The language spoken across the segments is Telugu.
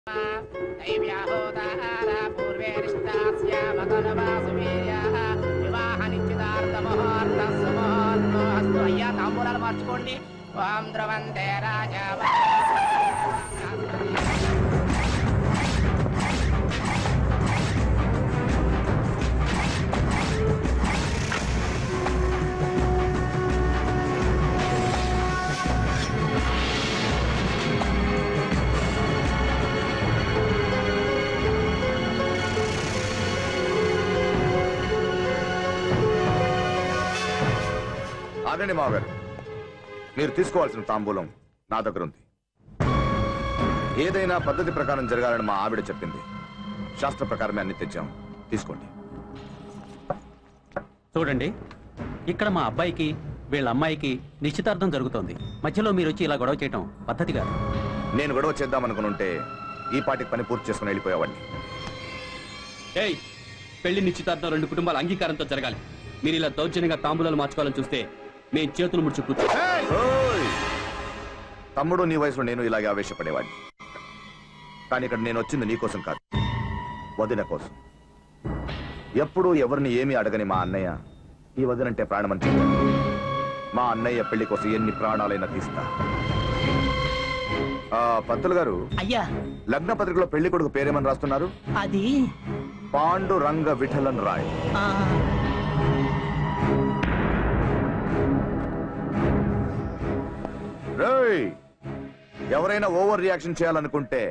దైవ్యాహోదార పూర్వే నిష్టాస్యామగనవాసువీర్యాః వివాహ నిశ్చితార్థముహూర్త సుముహూర్తోస్తు అయ్యా తాంబూలాలు మార్చుకోండి ఓం ధ్రువంతే రాజా ఆగండి మావగారు మీరు తీసుకోవాల్సిన తాంబూలం నా దగ్గర ఉంది ఏదైనా పద్ధతి ప్రకారం జరగాలని మా ఆవిడ చెప్పింది శాస్త్ర ప్రకారమే అన్ని తెచ్చాం తీసుకోండి చూడండి ఇక్కడ మా అబ్బాయికి వీళ్ళ అమ్మాయికి నిశ్చితార్థం జరుగుతోంది మధ్యలో మీరు వచ్చి ఇలా గొడవ చేయటం పద్ధతి కాదు నేను గొడవ చేద్దామనుకునుంటే ఈ పాటికి పని పూర్తి చేసుకుని వెళ్ళిపోయేవాడిని ఏయ్ పెళ్లి నిశ్చితార్థం రెండు కుటుంబాల అంగీకారంతో జరగాలి మీరు ఇలా దౌర్జన్యంగా తాంబూలాలు మార్చుకోవాలని చూస్తే మేం చేతులు ముడుచు కూర్చో ఓయ్! తమ్ముడు నీ వయసులో నేను ఇలాగే ఆవేశపడేవాడిని కానీ ఇక్కడ నేను వచ్చింది నీ కోసం కాదు వదిన కోసం ఎప్పుడూ ఎవరిని ఏమీ అడగని మా అన్నయ్య ఈ వదినంటే ప్రాణమని చెప్పాడు మా అన్నయ్య పెళ్లి కోసం ఎన్ని ప్రాణాలైనా తీస్తా ఆ, పంతులు గారు అయ్యా లగ్న పత్రికలో పెళ్లి కొడుకు పేరేమని రాస్తున్నారు అది పాండు రంగ విఠలన్ రాయ్ ఆ, రేయ్! ఎవరైనా ఓవర్ రియాక్షన్ చేయాలనుకుంటే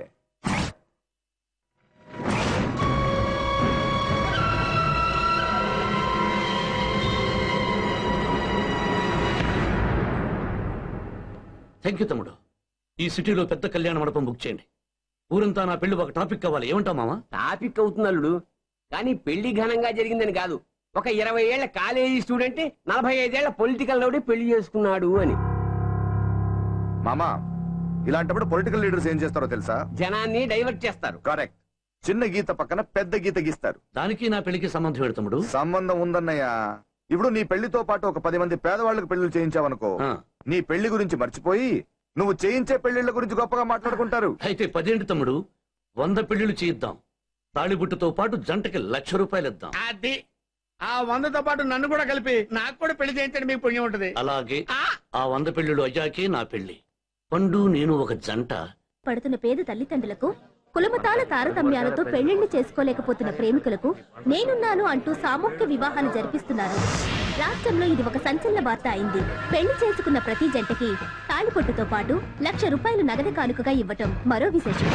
థ్యాంక్ యూ తమ్ముడు ఈ సిటీలో పెద్ద కళ్యాణ మండపం బుక్ చేయండి ఊరంతా నా పెళ్లి ఒక టాపిక్ కావాలి ఏమంటావు మామా టాపిక్ అవుతుంది అల్లుడు కానీ పెళ్లి ఘనంగా జరిగిందని కాదు ఒక ఇరవై ఏళ్ల కాలేజీ స్టూడెంట్ నలభై ఐదేళ్ల పొలిటికల్ లోడే పెళ్లి చేసుకున్నాడు అని మామా ఇలాంటప్పుడు పొలిటికల్ లీడర్స్ ఏం చేస్తారో తెలుసా జనాన్ని డైవర్ట్ చేస్తారు కరెక్ట్ చిన్న గీత పక్కన పెద్ద గీత గీస్తారు దానికి నా పెళ్లికి సంబంధం ఏంటి తమ్ముడు సంబంధం ఉందన్నయ్య ఇప్పుడు నీ పెళ్లితో పాటు ఒక పది మంది పేదవాళ్ళకి పెళ్లిళ్ళు చేయించావనుకో ఆ, నీ పెళ్లి గురించి మర్చిపోయి నువ్వు చేయించే పెళ్లిళ్ళ గురించి గొప్పగా మాట్లాడుకుంటారు అయితే పదేంటి తమ్ముడు వంద పెళ్లిళ్ళు చేయిద్దాం తాళిబుట్టుతో పాటు జంటకి లక్ష రూపాయలు ఇద్దాం అది ఆ వందతో పాటు నన్ను కూడా కలిపి నాకు కూడా పెళ్లి చేయించండి మీకు పుణ్యం ఉంటది అలాగే ఆ వంద పెళ్లిళ్ళు అయ్యాకే నా పెళ్లి పండు నేను ఒక జంట పడుతున్న పేద తల్లిదండ్రులకు కులమతాల తారతమ్యాలతో పెళ్లిళ్లు చేసుకోలేకపోతున్న ప్రేమికులకు నేనున్నాను అంటూ సామూహిక వివాహాలు జరిపిస్తున్నారు రాష్ట్రంలో ఇది ఒక సంచలన వార్త అయింది పెళ్లి చేసుకున్న ప్రతి జంటకి తాళిపొట్టుతో పాటు లక్ష రూపాయలు నగదు కానుకగా ఇవ్వటం మరో విశేషం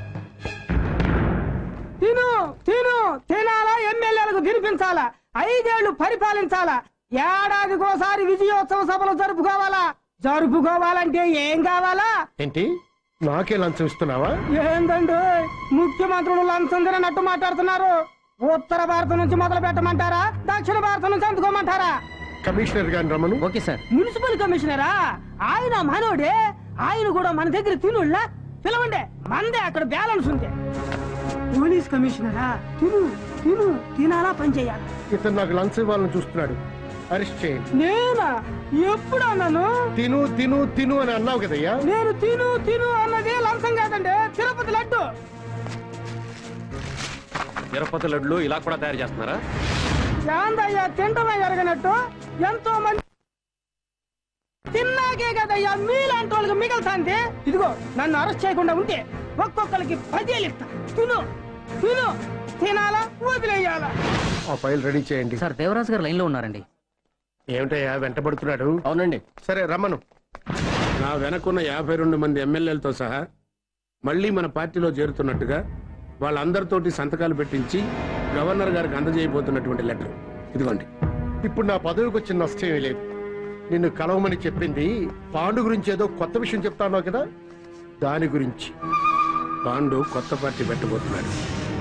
తిను తిను తినాలా ఎమ్మెల్యేలకు తినిపించాలా ఐదేళ్లు పరిపాలించాలా ఏడాదికోసారి విజయోత్సవ సభలు జరుపుకోవాలా జరుపుకోవాలంటే ఏం కావాలా ఏంటి నాకే లంచం ఇస్తున్నావా ఏందండి ముఖ్యమంత్రులు లంచం తినట్టు మాట్లాడుతున్నారు ఉత్తర భారతం నుంచి మొదలు పెట్టమంటారా దక్షిణ భారతం నుంచి అందుకోమంటారా కమిషనర్ గారిని రమ్మను ఓకే సార్ మున్సిపల్ కమిషనరా ఆయన మనోడే ఆయన కూడా మన దగ్గర తినుళ్ళ పిలవండి మందే అక్కడ బ్యాలెన్స్ ఉంది పోలీస్ కమిషనరా తిను తిను తినాలా పని చేయాలి ఇతను నాకు లంచం ఇవ్వాలని చూస్తున్నాడు అరెస్ట్ చేయండి నేనా ఎప్పుడు అన్నాను తిను తిను తిను అని అన్నావు కదయ్యా నేను తిను తిను అన్నది లంచం కాదండి తిరుపతి లడ్డు తిరుపతి లడ్లు ఇలా కూడా తయారు చేస్తున్నారా ఏందయ్యా తింటమే ఎరగనట్టు ఎంతో మంది తిన్నాకే కదయ్యా మీలాంటి వాళ్ళకి మిగల్తాంది ఇదిగో నన్ను అరెస్ట్ చేయకుండా ఉంటే ఒక్కొక్కరికి పదేళ్ళు ఇస్తా తిను తిను తినాలా వదిలేయాలా ఆ ఫైల్ రెడీ చేయండి సార్ దేవరాజు గారు లైన్ లో ఉన్నారండి ఏమిటయ్యా వెంటబడుతున్నాడు అవునండి సరే రమ్మను నా వెనకున్న యాభై రెండు మంది ఎమ్మెల్యేలతో సహా మళ్ళీ మన పార్టీలో చేరుతున్నట్టుగా వాళ్ళందరితోటి సంతకాలు పెట్టించి గవర్నర్ గారికి అందజేయబోతున్నటువంటి లెటర్ ఇదిగోండి ఇప్పుడు నా పదవికి వచ్చిన నష్టం ఏమీ లేదు నిన్ను కలవమని చెప్పింది పాండు గురించి ఏదో కొత్త విషయం చెప్తాన్నావు కదా దాని గురించి పాండు కొత్త పార్టీ పెట్టబోతున్నాడు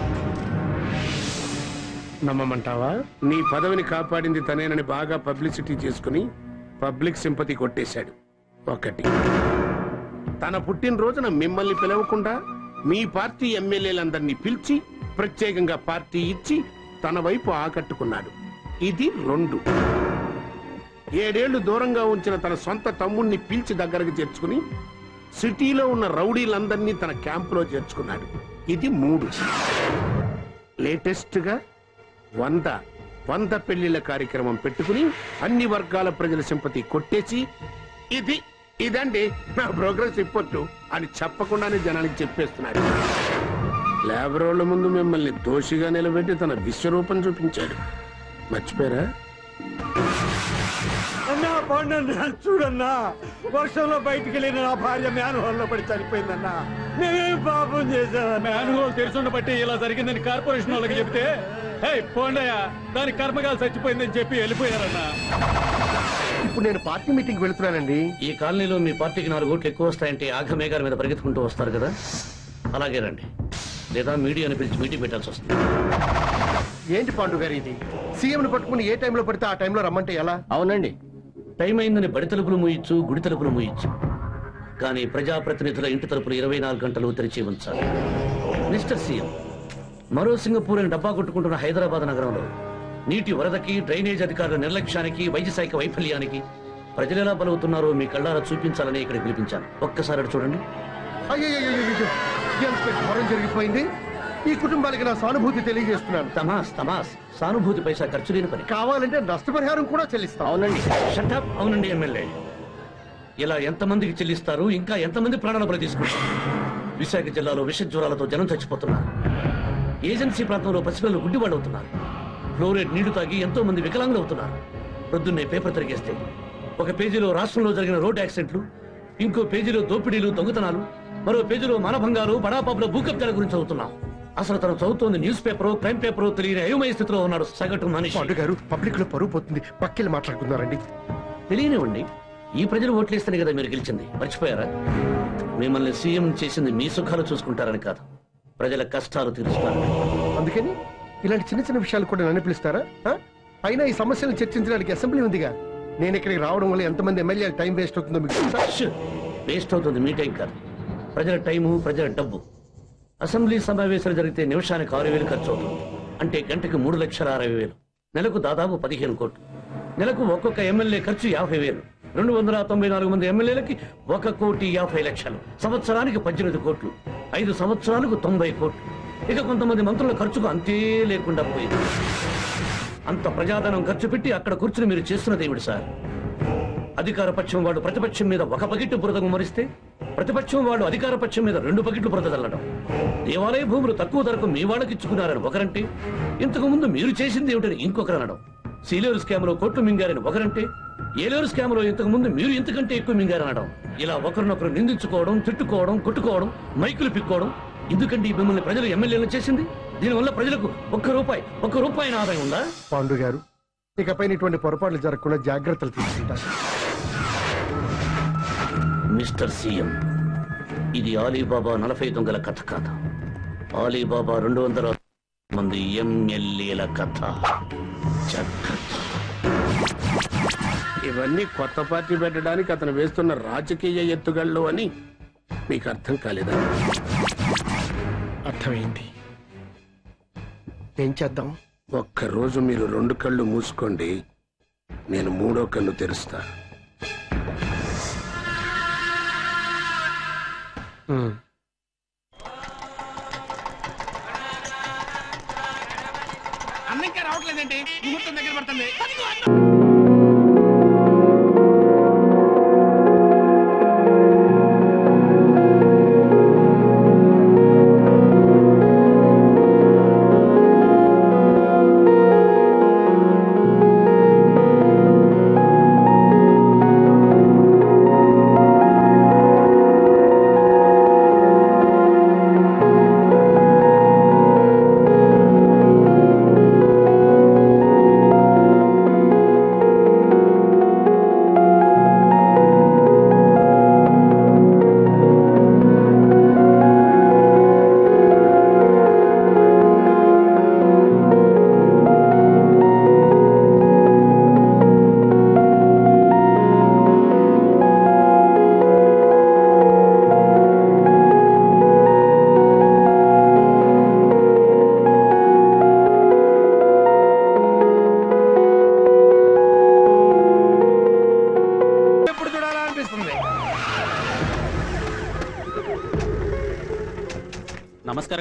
నమ్మమంటావా నీ పదవిని కాపాడింది తనేనని బాగా పబ్లిసిటీ చేసుకుని పబ్లిక్ సింపతి కొట్టేశాడు ఒకటి తన పుట్టినరోజున మిమ్మల్ని పిలవకుండా మీ పార్టీ ఎమ్మెల్యేలందరినీ పిలిచి ప్రత్యేకంగా పార్టీ ఇచ్చి తన వైపు ఆకట్టుకున్నాడు ఇది రెండు ఏడేళ్లు దూరంగా ఉంచిన తన సొంత తమ్ముణ్ణి పిలిచి దగ్గరకు చేర్చుకుని సిటీలో ఉన్న రౌడీలందరినీ తన క్యాంపులో చేర్చుకున్నాడు ఇది మూడు లేటెస్ట్ గా వంద వంద పెళ్లిళ్ల కార్యక్రమం పెట్టుకుని అన్ని వర్గాల ప్రజల సింపతి కొట్టేసి ఇది ఇదండి నా ప్రోగ్రెస్ రిపోర్టు అని చెప్పకుండానే జనానికి చెప్పేస్తున్నాడు లేబరోళ్ల ముందు మిమ్మల్ని దోషిగా నిలబెట్టి తన విశ్వరూపం చూపించాడు మర్చిపోయారా అన్నా పండన్నా చూడన్నా వర్షంలో బయటికి వెళ్ళిన నా భార్య మ్యాన్ హోల్ లో పడి చనిపోయిందన్నా మేమేం పాపం చేశామన్నా మ్యాన్ హోల్ తెరుచుండ బట్టి ఇలా జరిగిందని కార్పొరేషన్ వాళ్ళకి చెప్తే హే పోండయ్య దాని కర్మగాలు చచ్చిపోయిందని చెప్పి వెళ్ళిపోయారన్నా ఇప్పుడు నేను పార్టీ మీటింగ్ వెళ్తున్నానండి ఈ కాలనీలో మీ పార్టీకి నాలుగు ఓట్లు ఎక్కువ వస్తాయంటే ఆఘమేఘాల మీద పరిగెత్తుకుంటూ వస్తారు కదా అలాగే రండి లేదా మీడియాని పిలిచి మీటింగ్ పెట్టాల్సి వస్తుంది ఏంటి పాండు గారు ఇది సీఎం ను పట్టుకుని ఏ టైంలో పడితే ఆ టైంలో రమ్మంటే ఎలా అవునండి టైం అయిందని బడి తలుపులు మూయొచ్చు గుడి తలుపులు మూయొచ్చు కానీ ప్రజాప్రతినిధుల ఇంటి తలుపులు ఇరవై నాలుగు గంటలు తెరిచి ఉంచాలి మిస్టర్ సీఎం మరో సింగపూర్ అని డబ్బా కొట్టుకుంటున్న హైదరాబాద్ నగరంలో నీటి వరదకి డ్రైనేజ్ అధికారుల నిర్లక్ష్యానికి వైద్యశాఖ వైఫల్యానికి ప్రజలు ఎలా బలవుతున్నారో మీ కళ్ళారా చూపించాలని ఇక్కడ పిలిపించాను ఒక్కసారి అటు చూడండి అయ్యయ్యయ్యయ్యో, ఎంత ఘోరం జరిగిపోయింది ఈ కుటుంబాలకి నా సానుభూతి తెలియజేస్తున్నాను తమాస్ తమాస్ సానుభూతి పైసా ఖర్చు లేని పని కావాలంటే నష్టపరిహారం కూడా చెల్లిస్తాం అవునండి షటప్ అవునండి ఎమ్మెల్యే ఇలా ఎంతమందికి చెల్లిస్తారు ఇంకా ఎంతమంది ప్రాణాల బలి తీసుకుంటారు విశాఖ జిల్లాలో విష జ్వరాలతో జనం చచ్చిపోతున్నారు ఏజెన్సీ ప్రాంతంలో పసిపిల్లలు గుడ్డివాళ్ళు అవుతున్నారు ఫ్లోరైడ్ నీళ్లు తాగి ఎంతో మంది వికలాంగులు అవుతున్నారు ప్రొద్దున్నే పేపర్ తిరిగేస్తే ఒక పేజీలో రాష్ట్రంలో జరిగిన రోడ్ యాక్సిడెంట్లు ఇంకో పేజీలో దోపిడీలు దొంగతనాలు మరో పేజీలో మానభంగాలు బడాపాపుల భూకబ్జాల గురించి చదువుతున్నాం అసలు తను చదువుతోంది న్యూస్ పేపర్ క్రైమ్ పేపర్ తెలియని అయోమయ స్థితిలో ఉన్నాడు సగటు మనిషి పాండు గారు పబ్లిక్ లో పరువు పోతుంది పక్కెళ్ళి మాట్లాడుకున్నారండి తెలియనివ్వండి ఈ ప్రజలు ఓట్లేస్తేనే కదా మీరు గెలిచింది మర్చిపోయారా మిమ్మల్ని సీఎం చేసింది మీ సుఖాలు చూసుకుంటారని కాదు ప్రజల కష్టాలు తీరుస్తారని అందుకని ఇలాంటి చిన్న చిన్న విషయాలు కూడా నన్ను పిలుస్తారా ఆ? అయినా ఈ సమస్యలను చర్చించడానికి అసెంబ్లీ ఉందిగా నేను ఇక్కడికి రావడం వల్ల ఎంతమంది ఎమ్మెల్యేలు టైం వేస్ట్ అవుతుందో మీకు తెలుసా? వేస్ట్ అవుతుంది మీ టైం కాదు ప్రజల టైము ప్రజల డబ్బు అసెంబ్లీ సమావేశాలు జరిగితే నిమిషానికి ఆరు వేలు ఖర్చు అవుతుంది అంటే గంటకి మూడు లక్షల అరవై వేలు నెలకు దాదాపు పదిహేను కోట్లు నెలకు ఒక్కొక్క ఎమ్మెల్యే ఖర్చు యాభై వేలు రెండు వందల తొంభై నాలుగు మంది ఎమ్మెల్యేలకి ఒక కోటి యాభై లక్షలు సంవత్సరానికి పద్దెనిమిది కోట్లు ఐదు సంవత్సరాలకు తొంభై కోట్లు ఇక కొంతమంది మంత్రుల ఖర్చుకు అంతే లేకుండా పోయింది అంత ప్రజాధనం ఖర్చు పెట్టి అక్కడ కూర్చుని మీరు చేస్తున్నది ఏమిటి సార్ అధికార పక్షం వాడు ప్రతిపక్షం మీద ఒక బకెట్ బురద గుమ్మరిస్తే ప్రతిపక్షం వాడు అధికార పక్షం మీద రెండు బకెట్లు బురద చల్లడం దేవాలయ భూములు తక్కువ ధరకు మీ వాళ్ళకి ఇచ్చుకున్నారని ఒకరంటే ఇంతకు ముందు మీరు చేసింది ఏమిటని ఇంకొకరు అనడం సీలేరు స్కామ్ లో కోట్లు మింగారని ఒకరంటే ఏలేరు స్కామ్ లో ఇంతకు ముందు మీరు ఇంతకంటే ఎక్కువ మింగారనడం ఇలా ఒకరినొకరు నిందించుకోవడం తిట్టుకోవడం కొట్టుకోవడం మైకులు పిక్కోవడం ఎందుకంటే మిమ్మల్ని ప్రజలు ఎమ్మెల్యేలు చేసింది దీనివల్ల ప్రజలకు ఒక్క రూపాయి ఒక్క రూపాయి ఆదాయం ఉందా పాండు గారు ఇకపై ఇటువంటి పొరపాట్లు జరగకుండా జాగ్రత్తలు తీసుకుంటారు మిస్టర్ సీఎం ఇది అలీబాబా నలభై దొంగల కథ కాదు అలీబాబా రెండు వందల మంది ఎమ్మెల్యేల కథ చక్క ఇవన్నీ కొత్త పార్టీ పెట్టడానికి అతను వేస్తున్న రాజకీయ ఎత్తుగళ్ళు అని మీకు అర్థం కాలేదా అర్థమైంది ఏం చేద్దాం ఒక్క రోజు మీరు రెండు కళ్ళు మూసుకోండి నేను మూడో కన్ను తెరుస్తా అన్న ఇంకా రావట్లేదండి ముహూర్తం దగ్గర పడుతుంది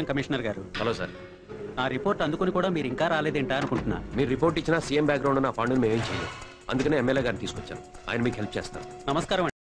కమిషనర్ గారు హలో సార్ ఆ రిపోర్ట్ అందుకుని కూడా మీరు ఇంకా రాలేదేంటా అనుకుంటున్నా మీరు రిపోర్ట్ ఇచ్చిన సీఎం బ్యాక్గ్రౌండ్ ఉన్న ఫండ్ని మేమేం చేయలేదు అందుకనే ఎమ్మెల్యే గారిని తీసుకొచ్చాను ఆయన మీకు హెల్ప్ చేస్తారు నమస్కారం